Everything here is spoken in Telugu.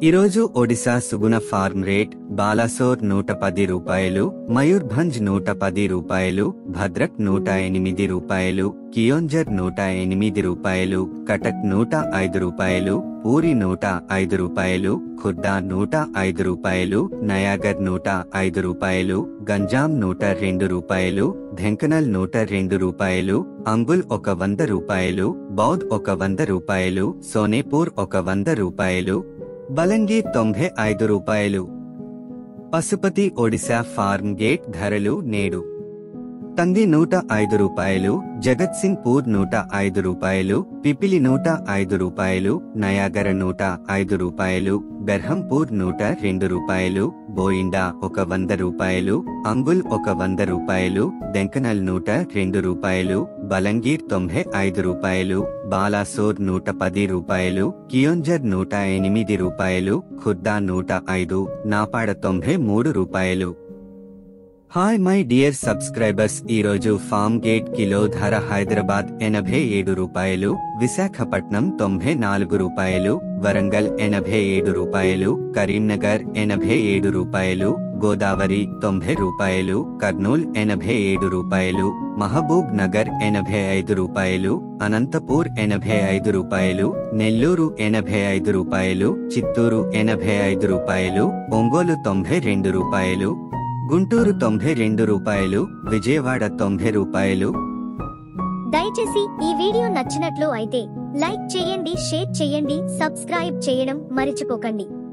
ఈరోజు ఒడిశా సుగుణ ఫార్మ్ రేట్ బాలాసోర్ నూట పది రూపాయలు మయూర్భంజ్ నూట పది రూపాయలు భద్రక్ నూట ఎనిమిది రూపాయలు కియోంజర్ నూట ఎనిమిది రూపాయలు కటక్ నూట ఐదు రూపాయలు పూరి నూట ఐదు రూపాయలు ఖుర్దా నూట ఐదు రూపాయలు నయాగర్ నూట ఐదు రూపాయలు గంజాం నూట రెండు రూపాయలు ఢెంకనల్ నూట రెండు రూపాయలు అంబుల్ ఒక వంద రూపాయలు బౌద్ ఒక వంద రూపాయలు సోనేపూర్ ఒక వంద రూపాయలు బలంగీర్ తొంభై ఐదు రూపాయలు పశుపతి ఒడిశా ఫార్మ్ గేట్ ధరలు నేడు తంది నూట ఐదు రూపాయలు జగత్ సింగ్ పూర్ నూట ఐదు రూపాయలు పిపిలి నూట ఐదు రూపాయలు నయాగర నూట ఐదు రూపాయలు బెర్హంపూర్ నూట రెండు రూపాయలు బోయిండా ఒక వంద రూపాయలు అంబుల్ ఒక వంద రూపాయలు దెంకనల్ నూట రెండు రూపాయలు బలంగీర్ తొంభై ఐదు రూపాయలు బాలాసోర్ నూట పది రూపాయలు కియోంజర్ నూట ఎనిమిది రూపాయలు ఖుర్దా నూట ఐదు నాపాడ తొంభై మూడు రూపాయలు హాయ్ మై డియర్ సబ్స్క్రైబర్స్ ఈ రోజు ఫామ్ గేట్ కిలో ధర హైదరాబాద్ ఎనభై ఏడు రూపాయలు విశాఖపట్నం తొంభై నాలుగు రూపాయలు వరంగల్ ఎనభై ఏడు రూపాయలు కరీంనగర్ ఎనభై ఏడు రూపాయలు గోదావరి తొంభై రూపాయలు కర్నూల్ ఎనభై ఏడు రూపాయలు మహబూబ్ నగర్ ఎనభై ఐదు రూపాయలు అనంతపూర్ ఎనభై ఐదు రూపాయలు నెల్లూరు ఎనభై ఐదు రూపాయలు చిత్తూరు ఎనభై ఐదు రూపాయలు ఒంగోలు తొంభై రెండు రూపాయలు గుంటూరు తొంభై రెండు రూపాయలు విజయవాడ తొంభై రూపాయలు దయచేసి ఈ వీడియో నచ్చినట్లు అయితే లైక్ చేయండి షేర్ చేయండి సబ్స్క్రైబ్ చేయడం మర్చిపోకండి